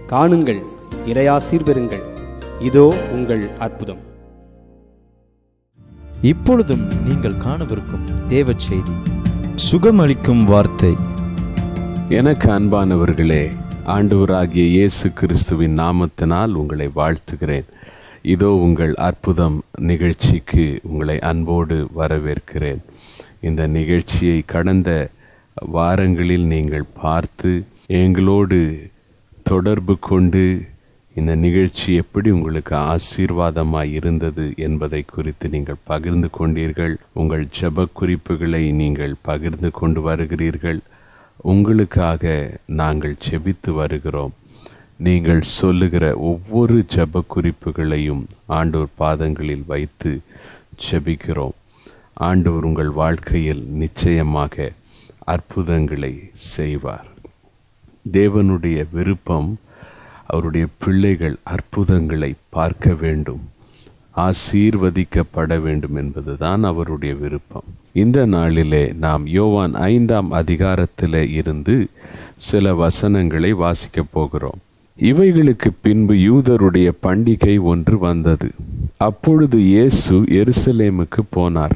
காணுங்கள் இறையாசீர் பெறுங்கள் இதோ உங்கள் அற்புதம் இப்பொழுதும் நீங்கள் காணவிருக்கும் தேவ செய்தி சுகமளிக்கும் வார்த்தை எனக்கு அன்பானவர்களே ஆண்டவராகிய இயேசு கிறிஸ்துவின் நாமத்தினால் உங்களை வாழ்த்துகிறேன் இதோ உங்கள் அற்புதம் நிகழ்ச்சிக்கு உங்களை அன்போடு வரவேற்கிறேன் இந்த நிகழ்ச்சியை கடந்த வாரங்களில் நீங்கள் பார்த்து எங்களோடு தொடர்பு கொண்டு இந்த நிகழ்ச்சி எப்படி உங்களுக்கு ஆசீர்வாதமாய் இருந்தது என்பதை குறித்து நீங்கள் பகிர்ந்து கொண்டீர்கள் உங்கள் ஜெப குறிப்புகளை நீங்கள் பகிர்ந்து கொண்டு வருகிறீர்கள் உங்களுக்காக நாங்கள் செபித்து வருகிறோம் நீங்கள் சொல்லுகிற ஒவ்வொரு ஜெப குறிப்புகளையும் ஆண்டோர் பாதங்களில் வைத்து செபிக்கிறோம் ஆண்டவர் உங்கள் வாழ்க்கையில் நிச்சயமாக அற்புதங்களை செய்வார் தேவனுடைய விருப்பம் அவருடைய பிள்ளைகள் அற்புதங்களை பார்க்க வேண்டும் ஆசீர்வதிக்கப்பட வேண்டும் என்பதுதான் அவருடைய விருப்பம் இந்த நாளிலே நாம் யோவான் ஐந்தாம் அதிகாரத்திலே இருந்து சில வசனங்களை வாசிக்கப் போகிறோம் இவைகளுக்கு பின்பு யூதருடைய பண்டிகை ஒன்று வந்தது அப்பொழுது இயேசு எருசலேமுக்கு போனார்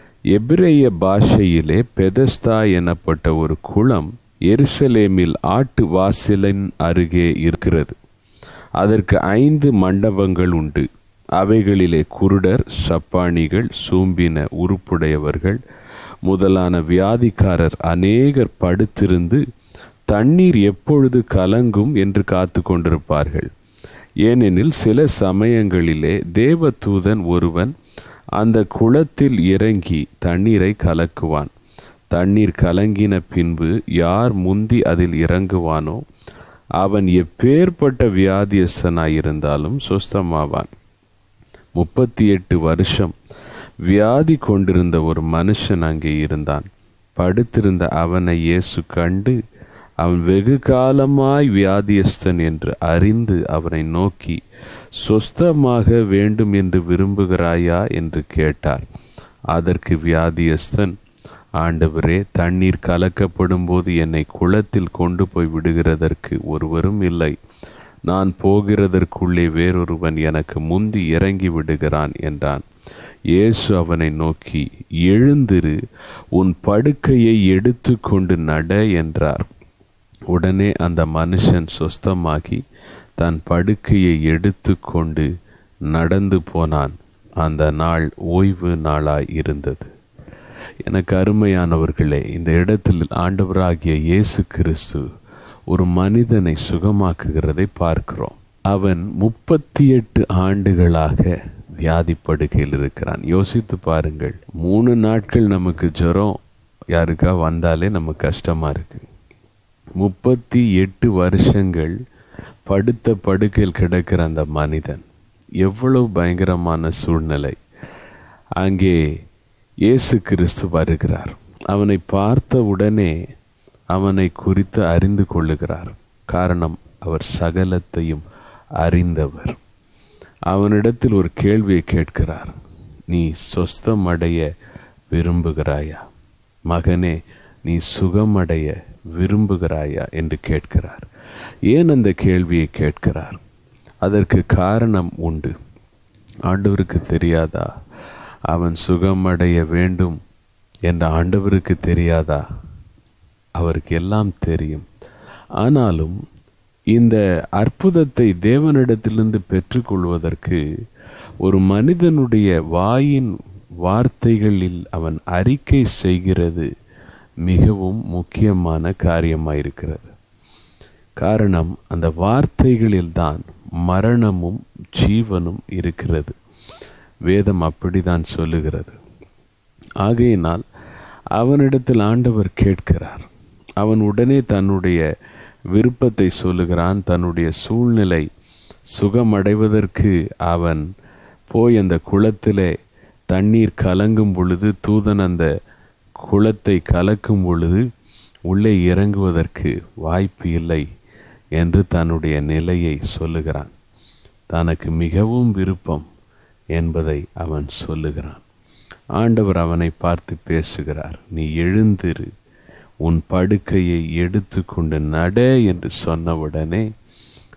எபிரேய பாஷையிலே பெதஸ்தா எனப்பட்ட ஒரு குளம் எருசலேமில் ஆட்டு வாசலின் அருகே இருக்கிறது அதற்கு ஐந்து மண்டபங்கள் உண்டு அவைகளிலே குருடர் சப்பானிகள் சூம்பின உருப்புடையவர்கள் முதலான வியாதிக்காரர் அநேகர் படுத்திருந்து தண்ணீர் எப்பொழுது கலங்கும் என்று காத்து கொண்டிருப்பார்கள் ஏனெனில் சில சமயங்களிலே தேவதூதன் ஒருவன் அந்த குளத்தில் இறங்கி தண்ணீரை கலக்குவான் தண்ணீர் கலங்கின பின்பு யார் முந்தி அதில் இறங்குவானோ அவன் எப்பேற்பட்ட வியாதியஸ்தனாயிருந்தாலும் சுஸ்தமாவான் முப்பத்தி எட்டு வருஷம் வியாதி கொண்டிருந்த ஒரு மனுஷன் அங்கே இருந்தான் படுத்திருந்த அவனை இயேசு கண்டு அவன் வெகு காலமாய் வியாதியஸ்தன் என்று அறிந்து அவனை நோக்கி சொஸ்தமாக வேண்டும் என்று விரும்புகிறாயா என்று கேட்டார் அதற்கு வியாதியஸ்தன் ஆண்டவரே தண்ணீர் கலக்கப்படும் போது என்னை குளத்தில் கொண்டு போய் விடுகிறதற்கு ஒருவரும் இல்லை நான் போகிறதற்குள்ளே வேறொருவன் எனக்கு முந்தி இறங்கி விடுகிறான் என்றான் இயேசு அவனை நோக்கி எழுந்திரு உன் படுக்கையை எடுத்துக்கொண்டு நட என்றார் உடனே அந்த மனுஷன் சொஸ்தமாகி தன் படுக்கையை எடுத்துக்கொண்டு நடந்து போனான் அந்த நாள் ஓய்வு நாளாய் இருந்தது எனக்கு அருமையானவர்களே இந்த இடத்தில் ஆண்டவராகிய இயேசு கிறிஸ்து ஒரு மனிதனை சுகமாக்குகிறதை பார்க்கிறோம் அவன் முப்பத்தி எட்டு ஆண்டுகளாக வியாதி படுக்கையில் இருக்கிறான் யோசித்து பாருங்கள் மூணு நாட்கள் நமக்கு ஜுரம் யாருக்கா வந்தாலே நமக்கு கஷ்டமா இருக்கு முப்பத்தி எட்டு வருஷங்கள் படுத்த படுக்கையில் கிடக்கிற அந்த மனிதன் எவ்வளவு பயங்கரமான சூழ்நிலை அங்கே இயேசு கிறிஸ்து வருகிறார் அவனை பார்த்த உடனே அவனை குறித்து அறிந்து கொள்ளுகிறார் காரணம் அவர் சகலத்தையும் அறிந்தவர் அவனிடத்தில் ஒரு கேள்வியை கேட்கிறார் நீ சொஸ்தமடைய விரும்புகிறாயா மகனே நீ சுகமடைய விரும்புகிறாயா என்று கேட்கிறார் ஏன் அந்த கேள்வியை கேட்கிறார் அதற்கு காரணம் உண்டு ஆண்டவருக்கு தெரியாதா அவன் சுகமடைய வேண்டும் என்ற ஆண்டவருக்கு தெரியாதா அவருக்கு எல்லாம் தெரியும் ஆனாலும் இந்த அற்புதத்தை தேவனிடத்திலிருந்து பெற்றுக்கொள்வதற்கு ஒரு மனிதனுடைய வாயின் வார்த்தைகளில் அவன் அறிக்கை செய்கிறது மிகவும் முக்கியமான காரியமாயிருக்கிறது காரணம் அந்த வார்த்தைகளில்தான் மரணமும் ஜீவனும் இருக்கிறது வேதம் அப்படிதான் சொல்லுகிறது ஆகையினால் அவனிடத்தில் ஆண்டவர் கேட்கிறார் அவன் உடனே தன்னுடைய விருப்பத்தை சொல்லுகிறான் தன்னுடைய சூழ்நிலை சுகமடைவதற்கு அவன் போய் அந்த குளத்திலே தண்ணீர் கலங்கும் பொழுது தூதன் அந்த குளத்தை கலக்கும் பொழுது உள்ளே இறங்குவதற்கு வாய்ப்பு இல்லை என்று தன்னுடைய நிலையை சொல்லுகிறான் தனக்கு மிகவும் விருப்பம் என்பதை அவன் சொல்லுகிறான் ஆண்டவர் அவனை பார்த்து பேசுகிறார் நீ எழுந்திரு உன் படுக்கையை எடுத்துக்கொண்டு நட என்று சொன்னவுடனே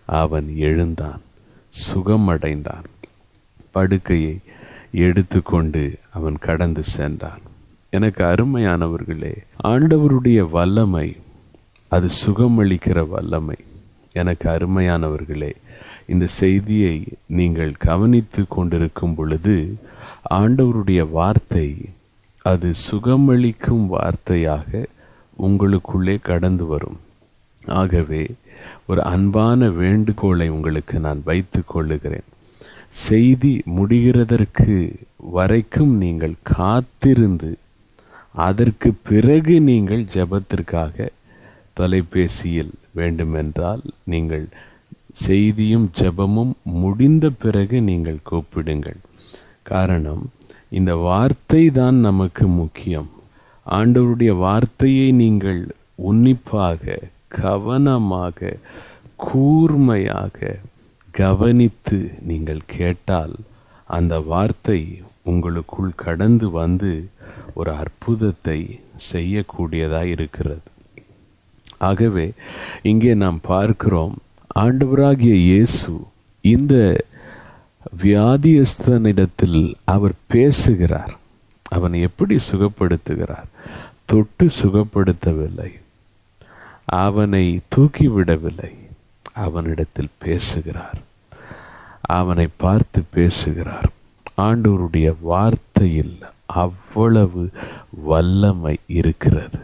அவன் எழுந்தான் சுகமடைந்தான் படுக்கையை எடுத்துக்கொண்டு அவன் கடந்து சென்றான் எனக்கு அருமையானவர்களே ஆண்டவருடைய வல்லமை அது சுகமளிக்கிற வல்லமை எனக்கு அருமையானவர்களே இந்த செய்தியை நீங்கள் கவனித்து கொண்டிருக்கும் பொழுது ஆண்டவருடைய வார்த்தை அது சுகமளிக்கும் வார்த்தையாக உங்களுக்குள்ளே கடந்து வரும் ஆகவே ஒரு அன்பான வேண்டுகோளை உங்களுக்கு நான் வைத்து கொள்ளுகிறேன் செய்தி முடிகிறதற்கு வரைக்கும் நீங்கள் காத்திருந்து அதற்கு பிறகு நீங்கள் ஜெபத்திற்காக தொலைபேசியில் வேண்டுமென்றால் நீங்கள் செய்தியும் ஜெபமும் முடிந்த பிறகு நீங்கள் கூப்பிடுங்கள் காரணம் இந்த வார்த்தை தான் நமக்கு முக்கியம் ஆண்டவருடைய வார்த்தையை நீங்கள் உன்னிப்பாக கவனமாக கூர்மையாக கவனித்து நீங்கள் கேட்டால் அந்த வார்த்தை உங்களுக்குள் கடந்து வந்து ஒரு அற்புதத்தை செய்யக்கூடியதாக இருக்கிறது ஆகவே இங்கே நாம் பார்க்கிறோம் ஆண்டவராகிய இயேசு இந்த வியாதியஸ்தனிடத்தில் அவர் பேசுகிறார் அவனை எப்படி சுகப்படுத்துகிறார் தொட்டு சுகப்படுத்தவில்லை அவனை தூக்கிவிடவில்லை அவனிடத்தில் பேசுகிறார் அவனை பார்த்து பேசுகிறார் ஆண்டவருடைய வார்த்தையில் அவ்வளவு வல்லமை இருக்கிறது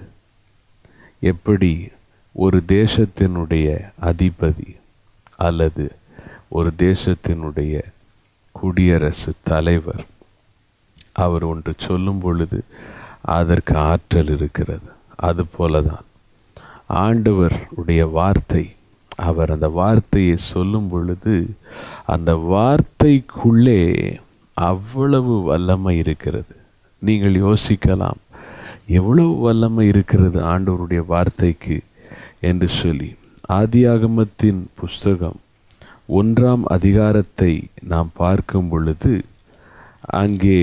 எப்படி ஒரு தேசத்தினுடைய அதிபதி அல்லது ஒரு தேசத்தினுடைய குடியரசு தலைவர் அவர் ஒன்று சொல்லும் பொழுது அதற்கு ஆற்றல் இருக்கிறது அதுபோலதான் ஆண்டவர் உடைய வார்த்தை அவர் அந்த வார்த்தையை சொல்லும் பொழுது அந்த வார்த்தைக்குள்ளே அவ்வளவு வல்லமை இருக்கிறது நீங்கள் யோசிக்கலாம் எவ்வளவு வல்லமை இருக்கிறது ஆண்டவருடைய வார்த்தைக்கு என்று சொல்லி ஆதியாகமத்தின் புஸ்தகம் ஒன்றாம் அதிகாரத்தை நாம் பார்க்கும் பொழுது அங்கே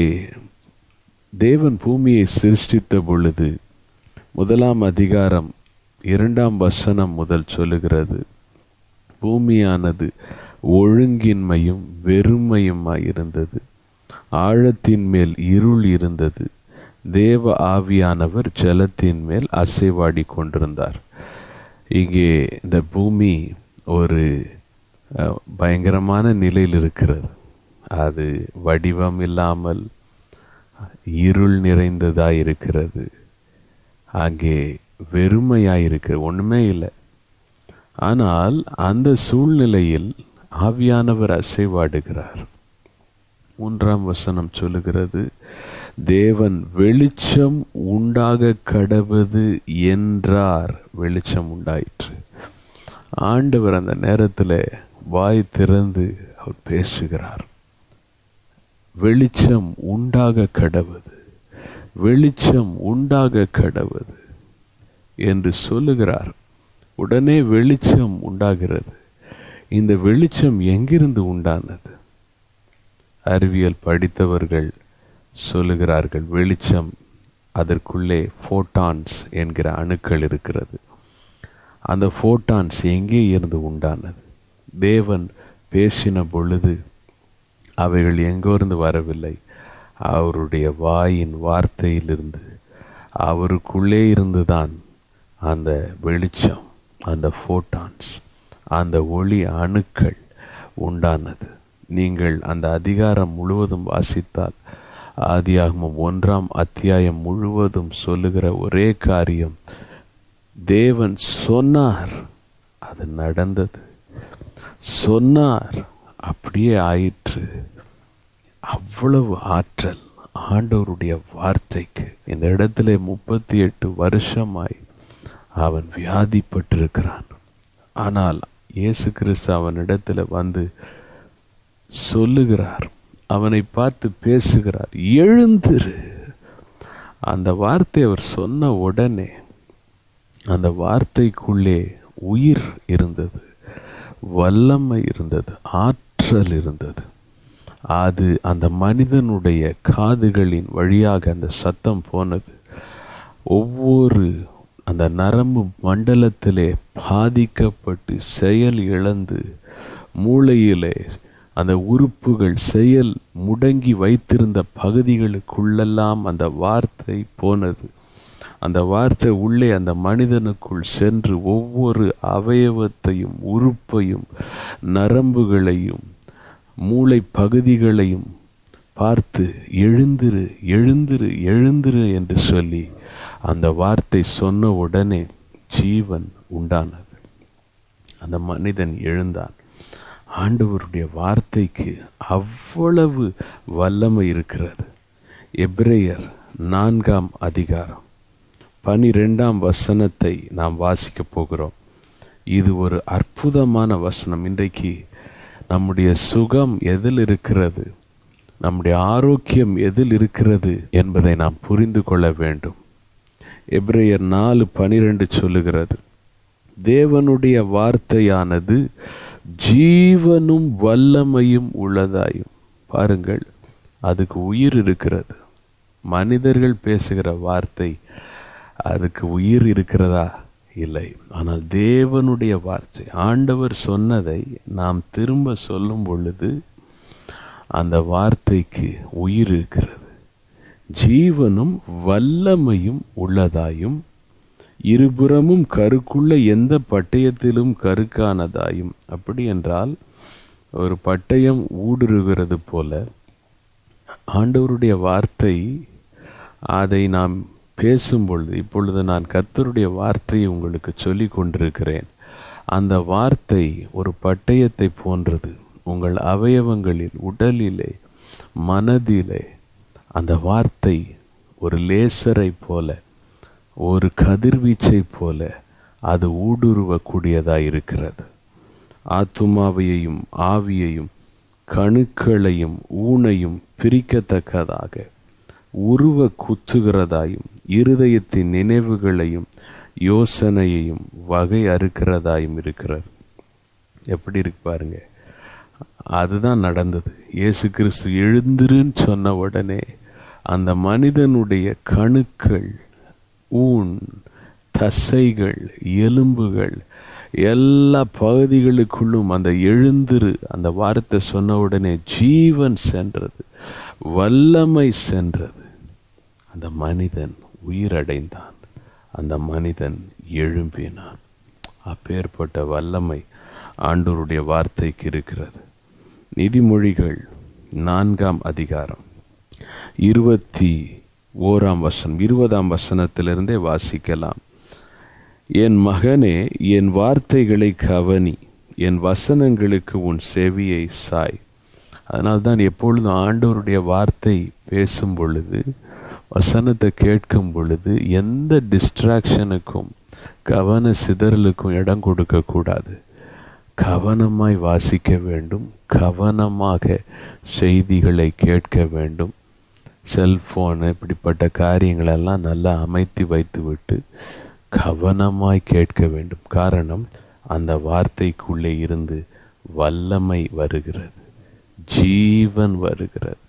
தேவன் பூமியை சிருஷ்டித்த பொழுது முதலாம் அதிகாரம் இரண்டாம் வசனம் முதல் சொல்லுகிறது பூமியானது ஒழுங்கின்மையும் வெறுமையுமாய் இருந்தது ஆழத்தின் மேல் இருள் இருந்தது தேவ ஆவியானவர் ஜலத்தின் மேல் அசைவாடி கொண்டிருந்தார் இங்கே இந்த பூமி ஒரு அஹ், பயங்கரமான நிலையில் இருக்கிறது அது வடிவம் இல்லாமல் இருள் நிறைந்ததாய் இருக்கிறது அங்கே வெறுமையாய் இருக்கிறது ஒண்ணுமே இல்லை ஆனால் அந்த சூழ்நிலையில் ஆவியானவர் அசைவாடுகிறார் மூன்றாம் வசனம் சொல்லுகிறது தேவன் வெளிச்சம் உண்டாக கடவது என்றார் வெளிச்சம் உண்டாயிற்று ஆண்டவர் அந்த நேரத்தில் வாய் திறந்து அவர் பேசுகிறார் வெளிச்சம் உண்டாக கடவது வெளிச்சம் உண்டாக கடவது என்று சொல்லுகிறார் உடனே வெளிச்சம் உண்டாகிறது இந்த வெளிச்சம் எங்கிருந்து உண்டானது அறிவியல் படித்தவர்கள் சொல்லுகிறார்கள் வெளிச்சம் அதற்குள்ளே ஃபோட்டான்ஸ் என்கிற அணுக்கள் இருக்கிறது அந்த ஃபோட்டான்ஸ் எங்கே இருந்து உண்டானது தேவன் பேசின பொழுது அவைகள் எங்கிருந்து வரவில்லை அவருடைய வாயின் வார்த்தையிலிருந்து அவருக்குள்ளே இருந்துதான் அந்த வெளிச்சம் அந்த ஃபோட்டான்ஸ் அந்த ஒளி அணுக்கள் உண்டானது நீங்கள் அந்த அதிகாரம் முழுவதும் வாசித்தால் ஆதியாகமம் ஒன்றாம் அத்தியாயம் முழுவதும் சொல்லுகிற ஒரே காரியம் தேவன் சொன்னார் அது நடந்தது சொன்னார் அப்படியே ஆயிற்று அவ்வளவு ஆற்றல் ஆண்டவருடைய வார்த்தைக்கு இந்த இடத்துல முப்பத்தி எட்டு வருஷமாய் அவன் வியாதிப்பட்டிருக்கிறான் ஆனால் இயேசு கிறிஸ்து அவனிடத்துல வந்து சொல்லுகிறார் அவனை பார்த்து பேசுகிறார் எழுந்திரு அந்த வார்த்தை அவர் சொன்ன உடனே அந்த வார்த்தைக்குள்ளே உயிர் இருந்தது வல்லமை இருந்தது ஆற்றல் இருந்தது அது அந்த மனிதனுடைய காதுகளின் வழியாக அந்த சத்தம் போனது ஒவ்வொரு அந்த நரம்பு மண்டலத்திலே பாதிக்கப்பட்டு செயல் இழந்து மூளையிலே அந்த உறுப்புகள் செயல் முடங்கி வைத்திருந்த பகுதிகளுக்குள்ளெல்லாம் அந்த வார்த்தை போனது அந்த வார்த்தை உள்ளே அந்த மனிதனுக்குள் சென்று ஒவ்வொரு அவயவத்தையும் உறுப்பையும் நரம்புகளையும் மூளை பகுதிகளையும் பார்த்து எழுந்திரு எழுந்திரு எழுந்திரு என்று சொல்லி அந்த வார்த்தை சொன்ன உடனே ஜீவன் உண்டானது அந்த மனிதன் எழுந்தான் ஆண்டவருடைய வார்த்தைக்கு அவ்வளவு வல்லமை இருக்கிறது எபிரேயர் நான்காம் அதிகாரம் பனிரெண்டாம் வசனத்தை நாம் வாசிக்க போகிறோம் இது ஒரு அற்புதமான வசனம் இன்றைக்கு நம்முடைய சுகம் எதில் இருக்கிறது நம்முடைய ஆரோக்கியம் எதில் இருக்கிறது என்பதை நாம் புரிந்து கொள்ள வேண்டும் எபிரேயர் நாலு பனிரெண்டு சொல்லுகிறது தேவனுடைய வார்த்தையானது ஜீவனும் வல்லமையும் உள்ளதாயும் பாருங்கள் அதுக்கு உயிர் இருக்கிறது மனிதர்கள் பேசுகிற வார்த்தை அதுக்கு உயிர் இருக்கிறதா இல்லை ஆனால் தேவனுடைய வார்த்தை ஆண்டவர் சொன்னதை நாம் திரும்ப சொல்லும் பொழுது அந்த வார்த்தைக்கு உயிர் இருக்கிறது ஜீவனும் வல்லமையும் உள்ளதாயும் இருபுறமும் கருக்குள்ள எந்த பட்டயத்திலும் கருக்கானதாயும் அப்படி என்றால் ஒரு பட்டயம் ஊடுருகிறது போல ஆண்டவருடைய வார்த்தை அதை நாம் பேசும் பொழுது இப்பொழுது நான் கர்த்தருடைய வார்த்தையை உங்களுக்கு சொல்லி கொண்டிருக்கிறேன் அந்த வார்த்தை ஒரு பட்டயத்தை போன்றது உங்கள் அவயவங்களில் உடலிலே மனதிலே அந்த வார்த்தை ஒரு லேசரை போல ஒரு கதிர்வீச்சை போல அது ஊடுருவக்கூடியதாக இருக்கிறது ஆத்துமாவையும் ஆவியையும் கணுக்களையும் ஊனையும் பிரிக்கத்தக்கதாக உருவ குத்துகிறதாயும் இருதயத்தின் நினைவுகளையும் யோசனையையும் வகை அறுக்கிறதாயும் இருக்கிறது எப்படி இருக்கு பாருங்க அதுதான் நடந்தது இயேசு கிறிஸ்து எழுந்திருன்னு சொன்ன உடனே அந்த மனிதனுடைய கணுக்கள் ஊன் தசைகள் எலும்புகள் எல்லா பகுதிகளுக்குள்ளும் அந்த எழுந்திரு அந்த வார்த்தை சொன்ன உடனே ஜீவன் சென்றது வல்லமை சென்றது அந்த மனிதன் உயிரடைந்தான் அந்த மனிதன் எழும்பினான் அப்பேற்பட்ட வல்லமை ஆண்டவருடைய வார்த்தைக்கு இருக்கிறது நீதிமொழிகள் நான்காம் அதிகாரம் இருபத்தி ஓராம் வசனம் இருபதாம் வசனத்திலிருந்தே வாசிக்கலாம் என் மகனே என் வார்த்தைகளை கவனி என் வசனங்களுக்கு உன் செவியை சாய் அதனால்தான் எப்பொழுதும் ஆண்டவருடைய வார்த்தை பேசும் பொழுது வசனத்தை கேட்கும் பொழுது எந்த டிஸ்ட்ராக்ஷனுக்கும் கவன சிதறலுக்கும் இடம் கொடுக்கக்கூடாது கவனமாய் வாசிக்க வேண்டும் கவனமாக செய்திகளை கேட்க வேண்டும் செல்ஃபோன் இப்படிப்பட்ட காரியங்களெல்லாம் நல்லா அமைத்து வைத்துவிட்டு கவனமாய் கேட்க வேண்டும் காரணம் அந்த வார்த்தைக்குள்ளே இருந்து வல்லமை வருகிறது ஜீவன் வருகிறது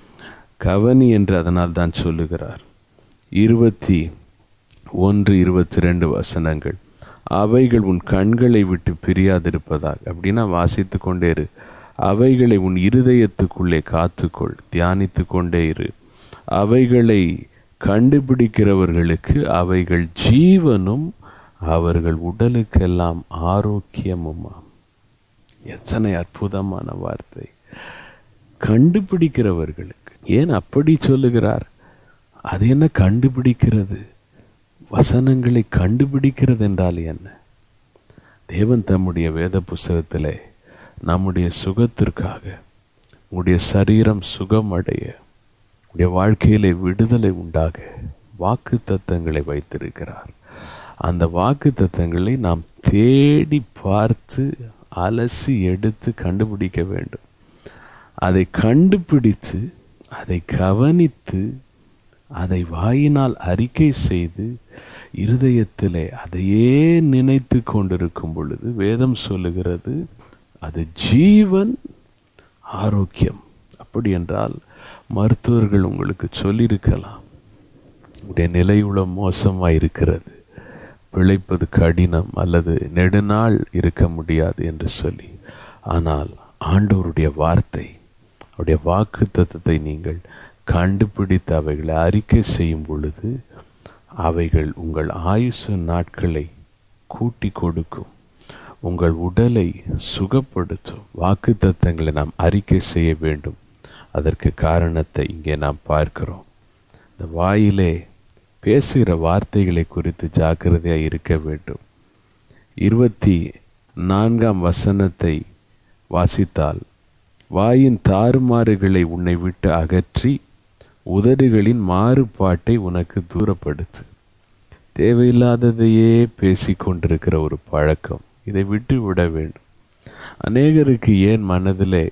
கவனி என்று அதனால் தான் சொல்லுகிறார் இருபத்தி ஒன்று இருபத்தி ரெண்டு வசனங்கள் அவைகள் உன் கண்களை விட்டு பிரியாதிருப்பதாக அப்படின்னா வாசித்து கொண்டே இரு அவைகளை உன் இருதயத்துக்குள்ளே காத்துக்கொள் தியானித்து கொண்டே இரு அவைகளை கண்டுபிடிக்கிறவர்களுக்கு அவைகள் ஜீவனும் அவர்கள் உடலுக்கெல்லாம் ஆரோக்கியமுமாம் எத்தனை அற்புதமான வார்த்தை கண்டுபிடிக்கிறவர்களுக்கு ஏன் அப்படி சொல்லுகிறார் அது என்ன கண்டுபிடிக்கிறது வசனங்களை கண்டுபிடிக்கிறது என்றால் என்ன தேவன் தம்முடைய வேத புஸ்தகத்திலே நம்முடைய சுகத்திற்காக உடைய சரீரம் சுகமடைய உடைய வாழ்க்கையிலே விடுதலை உண்டாக வாக்கு தத்தங்களை வைத்திருக்கிறார் அந்த வாக்கு தத்தங்களை நாம் தேடி பார்த்து அலசி எடுத்து கண்டுபிடிக்க வேண்டும் அதை கண்டுபிடித்து அதை கவனித்து அதை வாயினால் அறிக்கை செய்து இருதயத்திலே அதையே நினைத்து கொண்டிருக்கும் பொழுது வேதம் சொல்லுகிறது அது ஜீவன் ஆரோக்கியம் அப்படி என்றால் மருத்துவர்கள் உங்களுக்கு சொல்லியிருக்கலாம் உடைய நிலையுள்ள மோசமாக இருக்கிறது பிழைப்பது கடினம் அல்லது நெடுநாள் இருக்க முடியாது என்று சொல்லி ஆனால் ஆண்டவருடைய வார்த்தை அவருடைய வாக்கு தத்துவத்தை நீங்கள் கண்டுபிடித்து அவைகளை அறிக்கை செய்யும் பொழுது அவைகள் உங்கள் ஆயுசு நாட்களை கூட்டி கொடுக்கும் உங்கள் உடலை சுகப்படுத்தும் வாக்கு தத்தங்களை நாம் அறிக்கை செய்ய வேண்டும் அதற்கு காரணத்தை இங்கே நாம் பார்க்கிறோம் இந்த வாயிலே பேசுகிற வார்த்தைகளை குறித்து ஜாக்கிரதையாக இருக்க வேண்டும் இருபத்தி நான்காம் வசனத்தை வாசித்தால் வாயின் தாறுமாறுகளை உன்னை விட்டு அகற்றி உதடுகளின் மாறுபாட்டை உனக்கு தூரப்படுத்து தேவையில்லாததையே பேசிக் கொண்டிருக்கிற ஒரு பழக்கம் இதை விட்டு விட வேண்டும் அநேகருக்கு ஏன் மனதிலே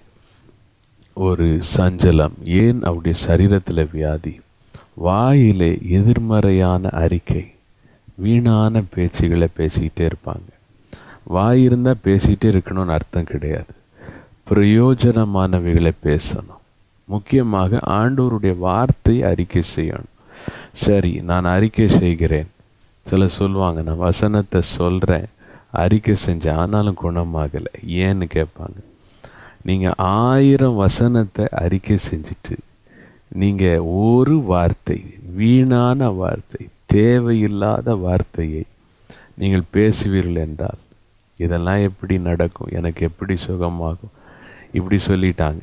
ஒரு சஞ்சலம் ஏன் அவருடைய சரீரத்தில் வியாதி வாயிலே எதிர்மறையான அறிக்கை வீணான பேச்சுகளை பேசிக்கிட்டே இருப்பாங்க வாய் இருந்தால் பேசிகிட்டே இருக்கணும்னு அர்த்தம் கிடையாது பிரயோஜனமானவைகளை பேசணும் முக்கியமாக ஆண்டவருடைய வார்த்தை அறிக்கை செய்யணும் சரி நான் அறிக்கை செய்கிறேன் சில சொல்லுவாங்க நான் வசனத்தை சொல்கிறேன் அறிக்கை செஞ்சேன் ஆனாலும் குணமாகலை ஏன்னு கேட்பாங்க நீங்கள் ஆயிரம் வசனத்தை அறிக்கை செஞ்சுட்டு நீங்கள் ஒரு வார்த்தை வீணான வார்த்தை தேவையில்லாத வார்த்தையை நீங்கள் பேசுவீர்கள் என்றால் இதெல்லாம் எப்படி நடக்கும் எனக்கு எப்படி சுகமாகும் இப்படி சொல்லிட்டாங்க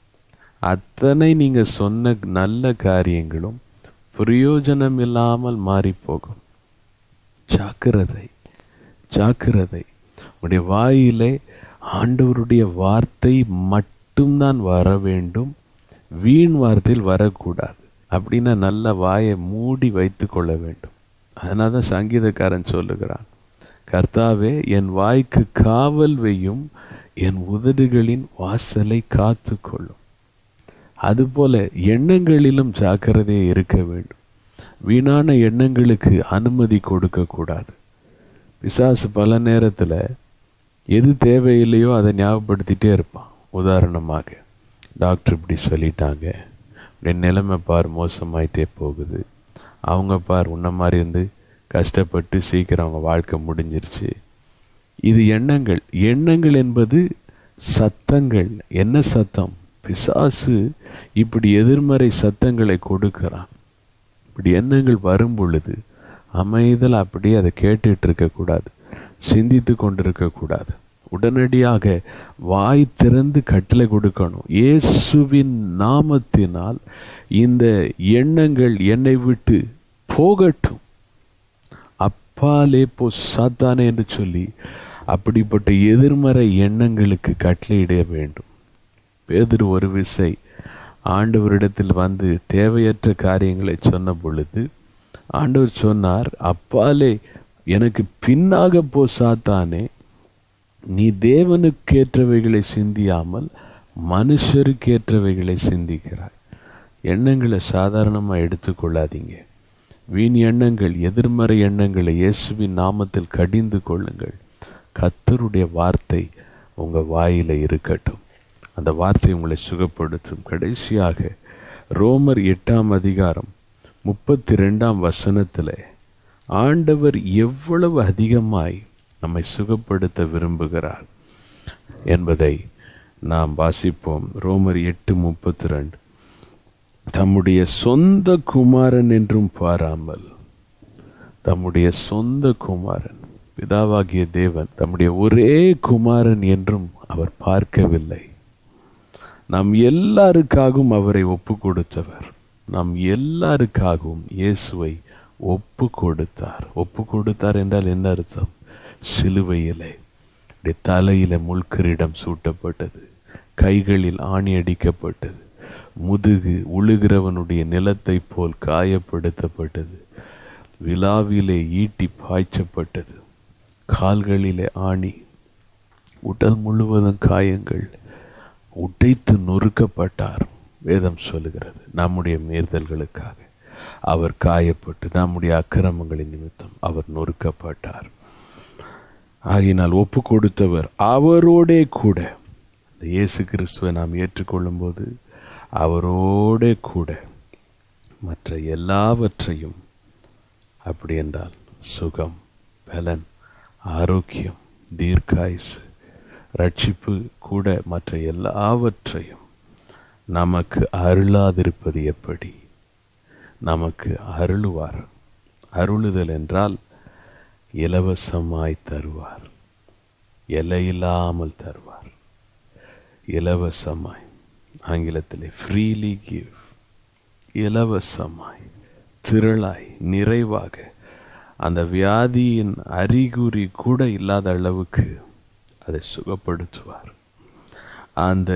அத்தனை நீங்கள் சொன்ன நல்ல காரியங்களும் பிரயோஜனம் இல்லாமல் மாறி போகும் ஜாக்கிரதை ஜாக்கிரதை உடைய வாயிலே ஆண்டவருடைய வார்த்தை மட்டும்தான் வர வேண்டும் வீண் வார்த்தையில் வரக்கூடாது அப்படின்னா நல்ல வாயை மூடி வைத்து கொள்ள வேண்டும் அதனால தான் சங்கீதக்காரன் சொல்லுகிறான் கர்த்தாவே என் வாய்க்கு காவல் வையும் என் உதடுகளின் வாசலை காத்து கொள்ளும் அதுபோல எண்ணங்களிலும் ஜாக்கிரதையே இருக்க வேண்டும் வீணான எண்ணங்களுக்கு அனுமதி கொடுக்கக்கூடாது பிசாசு பல நேரத்தில் எது தேவையில்லையோ அதை ஞாபகப்படுத்திட்டே இருப்பான் உதாரணமாக டாக்டர் இப்படி சொல்லிட்டாங்க என் நிலைமை பார் மோசமாயிட்டே போகுது அவங்க பார் உன்ன மாதிரி இருந்து கஷ்டப்பட்டு சீக்கிரம் அவங்க வாழ்க்கை முடிஞ்சிருச்சு இது எண்ணங்கள் எண்ணங்கள் என்பது சத்தங்கள் என்ன சத்தம் பிசாசு இப்படி எதிர்மறை சத்தங்களை கொடுக்கிறான் இப்படி எண்ணங்கள் வரும் பொழுது அமைதல் அப்படியே அதை கேட்டுட்டு இருக்கக்கூடாது சிந்தித்து கொண்டிருக்கக்கூடாது உடனடியாக வாய் திறந்து கட்டளை கொடுக்கணும் இயேசுவின் நாமத்தினால் இந்த எண்ணங்கள் என்னை விட்டு போகட்டும் அப்பாலே போ சாத்தானே என்று சொல்லி அப்படிப்பட்ட எதிர்மறை எண்ணங்களுக்கு கட்டளையிட வேண்டும் பேதர் ஒரு விசை ஆண்டவரிடத்தில் வந்து தேவையற்ற காரியங்களை சொன்ன பொழுது ஆண்டவர் சொன்னார் அப்பாலே எனக்கு பின்னாக போ சாத்தானே நீ தேவனுக்கேற்றவைகளை சிந்தியாமல் மனுஷருக்கேற்றவைகளை சிந்திக்கிறாய் எண்ணங்களை சாதாரணமாக எடுத்துக்கொள்ளாதீங்க வீண் எண்ணங்கள் எதிர்மறை எண்ணங்களை இயேசுவின் நாமத்தில் கடிந்து கொள்ளுங்கள் கத்தருடைய வார்த்தை உங்கள் வாயில் இருக்கட்டும் அந்த வார்த்தை உங்களை சுகப்படுத்தும் கடைசியாக ரோமர் எட்டாம் அதிகாரம் முப்பத்தி ரெண்டாம் வசனத்தில் ஆண்டவர் எவ்வளவு அதிகமாய் நம்மை சுகப்படுத்த விரும்புகிறார் என்பதை நாம் வாசிப்போம் ரோமர் எட்டு முப்பத்தி ரெண்டு தம்முடைய சொந்த குமாரன் என்றும் பாராமல் தம்முடைய சொந்த குமாரன் பிதாவாகிய தேவன் தம்முடைய ஒரே குமாரன் என்றும் அவர் பார்க்கவில்லை நாம் எல்லாருக்காகவும் அவரை ஒப்பு கொடுத்தவர் நாம் எல்லாருக்காகவும் இயேசுவை ஒப்பு கொடுத்தார் ஒப்பு கொடுத்தார் என்றால் என்ன அர்த்தம் சிலுவையிலே தலையில முள்கிரீடம் சூட்டப்பட்டது கைகளில் ஆணி அடிக்கப்பட்டது முதுகு உழுகிறவனுடைய நிலத்தை போல் காயப்படுத்தப்பட்டது விழாவிலே ஈட்டி பாய்ச்சப்பட்டது கால்களிலே ஆணி உடல் முழுவதும் காயங்கள் உடைத்து நொறுக்கப்பட்டார் வேதம் சொல்லுகிறது நம்முடைய மீறுதல்களுக்காக அவர் காயப்பட்டு நம்முடைய அக்கிரமங்களின் நிமித்தம் அவர் நொறுக்கப்பட்டார் ஆகினால் ஒப்பு கொடுத்தவர் அவரோடே கூட இந்த இயேசு கிறிஸ்துவை நாம் ஏற்றுக்கொள்ளும் போது அவரோடே கூட மற்ற எல்லாவற்றையும் அப்படி என்றால் சுகம் பலன் ஆரோக்கியம் தீர்க்காயுசு ரட்சிப்பு கூட மற்ற எல்லாவற்றையும் நமக்கு அருளாதிருப்பது எப்படி நமக்கு அருளுவார் அருளுதல் என்றால் இலவசமாய் தருவார் எல்லையில்லாமல் தருவார் இலவசமாய் ஆங்கிலத்திலே ஃப்ரீலி கிவ் இலவசமாய் திரளாய் நிறைவாக அந்த வியாதியின் அறிகுறி கூட இல்லாத அளவுக்கு அதை சுகப்படுத்துவார் அந்த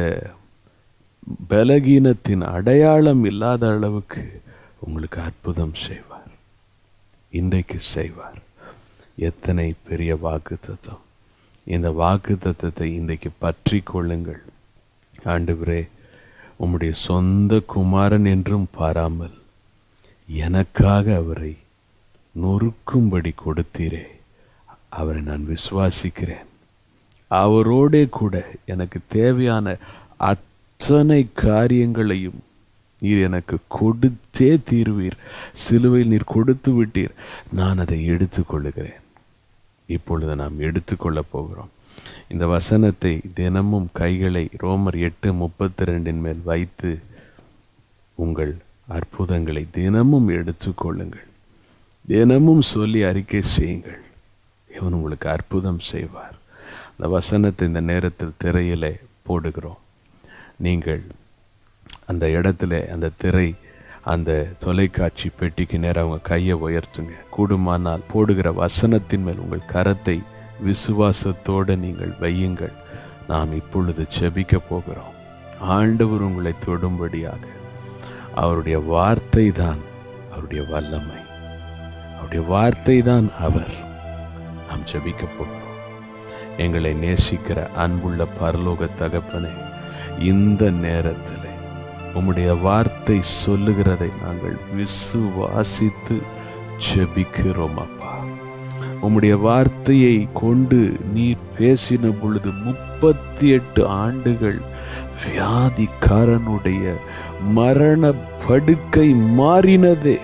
பலகீனத்தின் அடையாளம் இல்லாத அளவுக்கு உங்களுக்கு அற்புதம் செய்வார் இன்றைக்கு செய்வார் எத்தனை பெரிய வாக்கு தத்துவம் இந்த வாக்கு தத்துவத்தை இன்றைக்கு பற்றி கொள்ளுங்கள் ஆண்டவரே உம்முடைய சொந்த குமாரன் என்றும் பாராமல் எனக்காக அவரை நொறுக்கும்படி கொடுத்தீரே அவரை நான் விசுவாசிக்கிறேன் அவரோடே கூட எனக்கு தேவையான அத்தனை காரியங்களையும் நீர் எனக்கு கொடுத்தே தீர்வீர் சிலுவையில் நீர் கொடுத்து விட்டீர் நான் அதை எடுத்துக்கொள்ளுகிறேன் இப்பொழுது நாம் எடுத்துக்கொள்ளப் போகிறோம் இந்த வசனத்தை தினமும் கைகளை ரோமர் எட்டு முப்பத்தி ரெண்டின் மேல் வைத்து உங்கள் அற்புதங்களை தினமும் எடுத்துக்கொள்ளுங்கள் தினமும் சொல்லி அறிக்கை செய்யுங்கள் இவன் உங்களுக்கு அற்புதம் செய்வார் அந்த வசனத்தை இந்த நேரத்தில் திரையிலே போடுகிறோம் நீங்கள் அந்த இடத்துல அந்த திரை அந்த தொலைக்காட்சி பெட்டிக்கு நேரம் அவங்க கையை உயர்த்துங்க கூடுமானால் போடுகிற வசனத்தின் மேல் உங்கள் கரத்தை விசுவாசத்தோடு நீங்கள் வையுங்கள் நாம் இப்பொழுது செபிக்க போகிறோம் ஆண்டவர் உங்களை தொடும்படியாக அவருடைய வார்த்தை தான் அவருடைய வல்லமை அவருடைய வார்த்தை தான் அவர் நாம் ஜெபிக்க போகிறோம் எங்களை நேசிக்கிற அன்புள்ள பரலோக தகப்பனே இந்த நேரத்தில் உம்முடைய வார்த்தை சொல்லுகிறதை நாங்கள் விசுவாசித்து ஜெபிக்கிறோம் அப்பா உம்முடைய வார்த்தையை கொண்டு நீர் பேசின பொழுது முப்பத்தி எட்டு ஆண்டுகள் வியாதிக்காரனுடைய மரண படுக்கை மாறினதே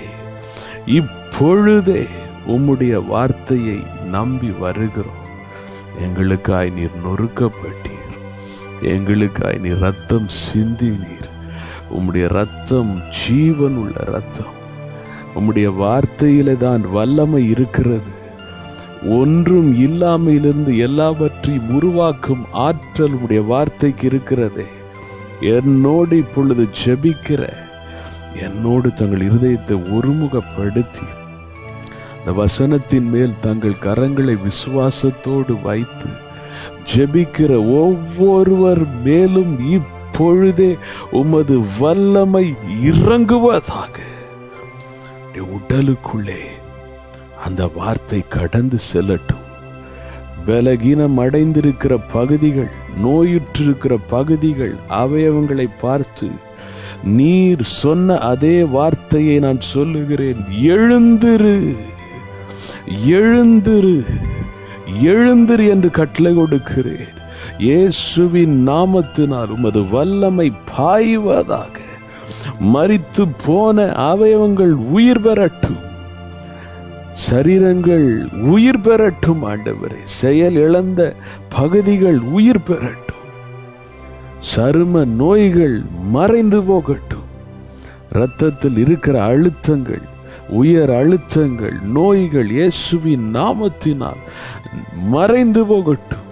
இப்பொழுதே உம்முடைய வார்த்தையை நம்பி வருகிறோம் எங்களுக்காய் நீர் நொறுக்கப்பட்டீர் எங்களுக்காய் நீர் ரத்தம் சிந்தினீர் உம்முடைய ரத்தம் ஜீவன் உள்ள ரத்தம் உம்முடைய வார்த்தையில தான் வல்லமை இருக்கிறது ஒன்றும் இல்லாமையிலிருந்து எல்லாவற்றையும் உருவாக்கும் ஆற்றல் உடைய வார்த்தைக்கு இருக்கிறதே என்னோடு இப்பொழுது ஜெபிக்கிற என்னோடு தங்கள் இருதயத்தை ஒருமுகப்படுத்தி இந்த வசனத்தின் மேல் தங்கள் கரங்களை விசுவாசத்தோடு வைத்து ஜெபிக்கிற ஒவ்வொருவர் மேலும் இப்பொழுதே உமது வல்லமை இறங்குவதாக உடைய உடலுக்குள்ளே அந்த வார்த்தை கடந்து செல்லட்டும் பலகீனம் அடைந்திருக்கிற பகுதிகள் நோயுற்றிருக்கிற பகுதிகள் அவயவங்களை பார்த்து நீர் சொன்ன அதே வார்த்தையை நான் சொல்லுகிறேன் எழுந்திரு எழுந்திரு எழுந்திரு என்று கட்டளை கொடுக்கிறேன் இயேசுவின் நாமத்தினால் உமது வல்லமை பாய்வதாக மரித்து போன அவயவங்கள் உயிர் பெறட்டும் சரீரங்கள் உயிர் பெறட்டும் ஆண்டவரே செயல் இழந்த பகுதிகள் உயிர் பெறட்டும் சரும நோய்கள் மறைந்து போகட்டும் இரத்தத்தில் இருக்கிற அழுத்தங்கள் உயர் அழுத்தங்கள் நோய்கள் இயேசுவின் நாமத்தினால் மறைந்து போகட்டும்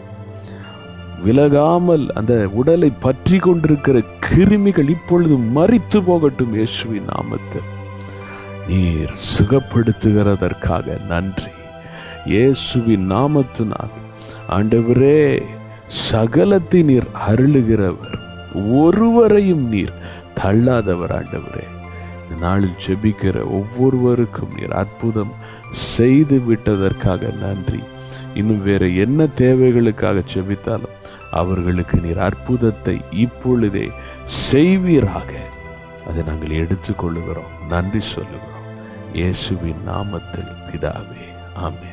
விலகாமல் அந்த உடலை பற்றி கொண்டிருக்கிற கிருமிகள் இப்பொழுது மறித்து போகட்டும் இயேசுவின் நாமத்தில் நீர் சுகப்படுத்துகிறதற்காக நன்றி இயேசுவின் நாமத்தினால் ஆண்டவரே சகலத்தை நீர் அருளுகிறவர் ஒருவரையும் நீர் தள்ளாதவர் ஆண்டவரே இந்த நாளில் ஜெபிக்கிற ஒவ்வொருவருக்கும் நீர் அற்புதம் செய்து விட்டதற்காக நன்றி இன்னும் வேற என்ன தேவைகளுக்காக ஜெபித்தாலும் அவர்களுக்கு நீர் அற்புதத்தை இப்பொழுதே செய்வீராக அதை நாங்கள் எடுத்துக்கொள்ளுகிறோம் நன்றி சொல்லுகிறோம் இயேசுவின் நாமத்தில் பிதாவே ஆமென்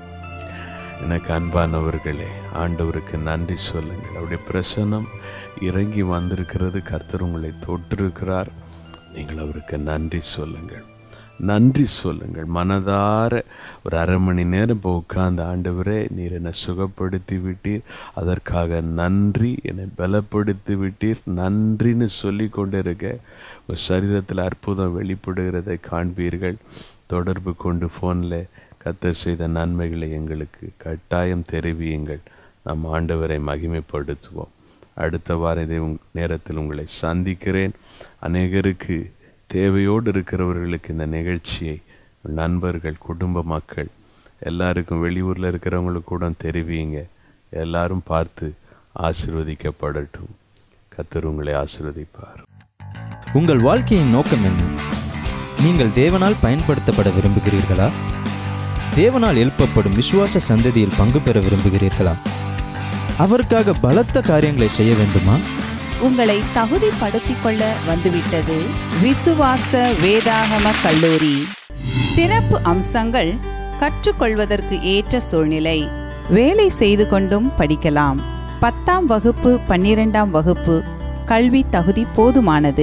எனக்கு அன்பானவர்களே ஆண்டவருக்கு நன்றி சொல்லுங்கள் அவருடைய பிரசன்னம் இறங்கி வந்திருக்கிறது கர்த்தர் உங்களை தொட்டிருக்கிறார் நீங்கள் அவருக்கு நன்றி சொல்லுங்கள் நன்றி சொல்லுங்கள் மனதார ஒரு அரை மணி நேரம் இப்போ உட்கார்ந்த ஆண்டவரே நீர் என்னை சுகப்படுத்தி விட்டீர் அதற்காக நன்றி என்னை பலப்படுத்தி விட்டீர் நன்றின்னு சொல்லி கொண்டு இருக்க உங்கள் சரீரத்தில் அற்புதம் வெளிப்படுகிறதை காண்பீர்கள் தொடர்பு கொண்டு ஃபோனில் கத்த செய்த நன்மைகளை எங்களுக்கு கட்டாயம் தெரிவியுங்கள் நம் ஆண்டவரை மகிமைப்படுத்துவோம் அடுத்த வார இதே உங் நேரத்தில் உங்களை சந்திக்கிறேன் அநேகருக்கு தேவையோடு இருக்கிறவர்களுக்கு இந்த நிகழ்ச்சியை நண்பர்கள் குடும்ப மக்கள் எல்லாருக்கும் வெளியூரில் இருக்கிறவங்களுக்கு கூட தெரிவிங்க எல்லாரும் பார்த்து ஆசிர்வதிக்கப்படட்டும் கத்தர் உங்களை ஆசிர்வதிப்பார் உங்கள் வாழ்க்கையின் நோக்கம் என்ன நீங்கள் தேவனால் பயன்படுத்தப்பட விரும்புகிறீர்களா தேவனால் எழுப்பப்படும் விசுவாச சந்ததியில் பங்கு பெற விரும்புகிறீர்களா அவருக்காக பலத்த காரியங்களை செய்ய வேண்டுமா உங்களை தகுதிப்படுத்திக் கொள்ள வந்துவிட்டது விசுவாச வேதாகம கல்லூரி சிறப்பு அம்சங்கள் கற்றுக்கொள்வதற்கு ஏற்ற சூழ்நிலை வேலை செய்து கொண்டும் படிக்கலாம் பத்தாம் வகுப்பு பன்னிரெண்டாம் வகுப்பு கல்வி தகுதி போதுமானது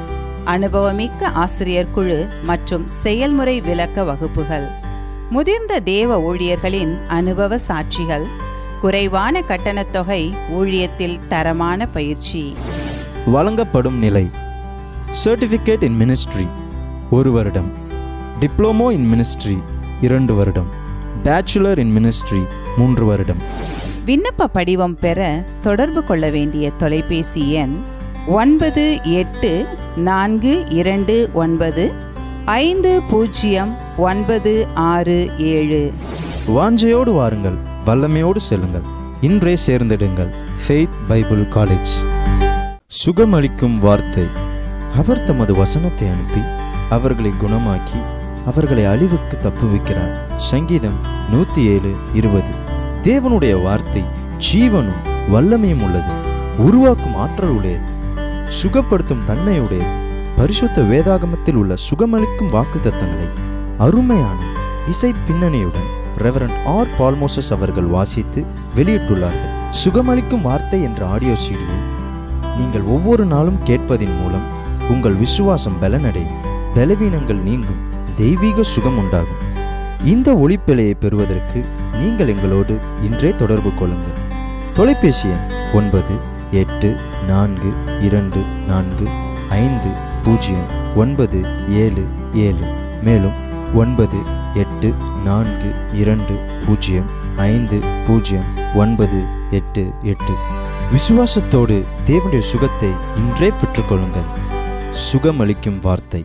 அனுபவமிக்க ஆசிரியர் குழு மற்றும் செயல்முறை விளக்க வகுப்புகள் முதிர்ந்த தேவ ஊழியர்களின் அனுபவ சாட்சிகள் குறைவான கட்டணத் தொகை ஊழியத்தில் தரமான பயிற்சி வழங்கப்படும் நிலை சர்டிஃபிகேட் இன் மினிஸ்ட்ரி ஒரு வருடம் டிப்ளமோ இன் மினிஸ்ட்ரி இரண்டு வருடம் பேச்சுலர் இன் மினிஸ்ட்ரி மூன்று வருடம் விண்ணப்ப படிவம் பெற தொடர்பு கொள்ள வேண்டிய தொலைபேசி எண் ஒன்பது எட்டு நான்கு இரண்டு ஒன்பது ஐந்து பூஜ்ஜியம் ஒன்பது ஆறு ஏழு வாஞ்சையோடு வாருங்கள் வல்லமையோடு செல்லுங்கள் இன்றே சேர்ந்திடுங்கள் ஃபெய்த் பைபிள் காலேஜ் சுகமளிக்கும் வார்த்தை அவர் தமது வசனத்தை அனுப்பி அவர்களை குணமாக்கி அவர்களை அழிவுக்கு தப்புவிக்கிறார் சங்கீதம் நூத்தி ஏழு இருபது தேவனுடைய வார்த்தை ஜீவனும் வல்லமையும் உள்ளது உருவாக்கும் ஆற்றல் உடையது சுகப்படுத்தும் தன்மையுடையது பரிசுத்த வேதாகமத்தில் உள்ள சுகமளிக்கும் வாக்குத்தத்தங்களை அருமையான இசை பின்னணியுடன் ரெவரண்ட் ஆர் பால்மோசஸ் அவர்கள் வாசித்து வெளியிட்டுள்ளார்கள் சுகமளிக்கும் வார்த்தை என்ற ஆடியோ சீடியை நீங்கள் ஒவ்வொரு நாளும் கேட்பதின் மூலம் உங்கள் விசுவாசம் பலனடையும் பலவீனங்கள் நீங்கும் தெய்வீக சுகம் உண்டாகும் இந்த ஒளிப்பிழையை பெறுவதற்கு நீங்கள் எங்களோடு இன்றே தொடர்பு கொள்ளுங்கள் தொலைபேசி எண் ஒன்பது எட்டு நான்கு இரண்டு நான்கு ஐந்து பூஜ்ஜியம் ஒன்பது ஏழு ஏழு மேலும் ஒன்பது எட்டு நான்கு இரண்டு பூஜ்ஜியம் ஐந்து பூஜ்ஜியம் ஒன்பது எட்டு எட்டு விசுவாசத்தோடு தேவனுடைய சுகத்தை இன்றே பெற்றுக்கொள்ளுங்கள் சுகமளிக்கும் வார்த்தை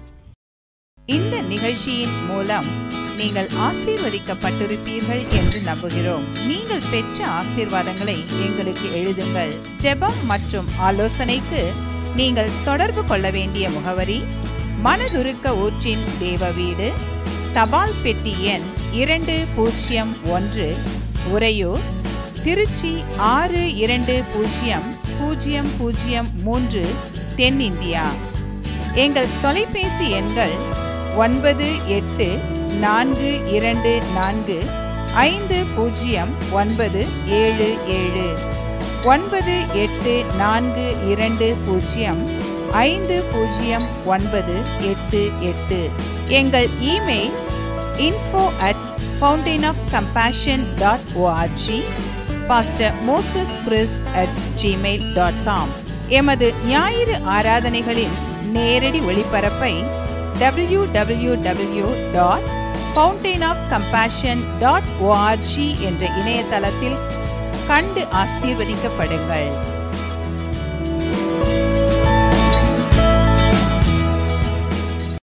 இந்த நிகழ்ச்சியின் மூலம் நீங்கள் ஆசீர்வதிக்கப்பட்டிருப்பீர்கள் என்று நம்புகிறோம் நீங்கள் பெற்ற ஆசீர்வாதங்களை எங்களுக்கு எழுதுங்கள் ஜெபம் மற்றும் ஆலோசனைக்கு நீங்கள் தொடர்பு கொள்ள வேண்டிய முகவரி மனதுருக்க ஊற்றின் தேவ வீடு தபால் பெட்டி எண் இரண்டு பூஜ்ஜியம் ஒன்று உறையூர் திருச்சி ஆறு இரண்டு பூஜ்ஜியம் பூஜ்ஜியம் பூஜ்ஜியம் மூன்று தென்னிந்தியா எங்கள் தொலைபேசி எண்கள் ஒன்பது எட்டு நான்கு இரண்டு நான்கு ஐந்து பூஜ்ஜியம் ஒன்பது ஏழு ஏழு ஒன்பது எட்டு நான்கு இரண்டு பூஜ்ஜியம் ஐந்து பூஜ்ஜியம் ஒன்பது எட்டு எட்டு எங்கள் email info at fountain of compassion dot ORG pastor Moses Chris at Gmail dot com எமது ஞாயிறு ஆராதனைகளின் நேரடி ஒளிபரப்பை W W W dot fountain of compassion dot ORG என்ற இணையதளத்தில் கண்டு ஆசீர்வதிக்கப்படுங்கள்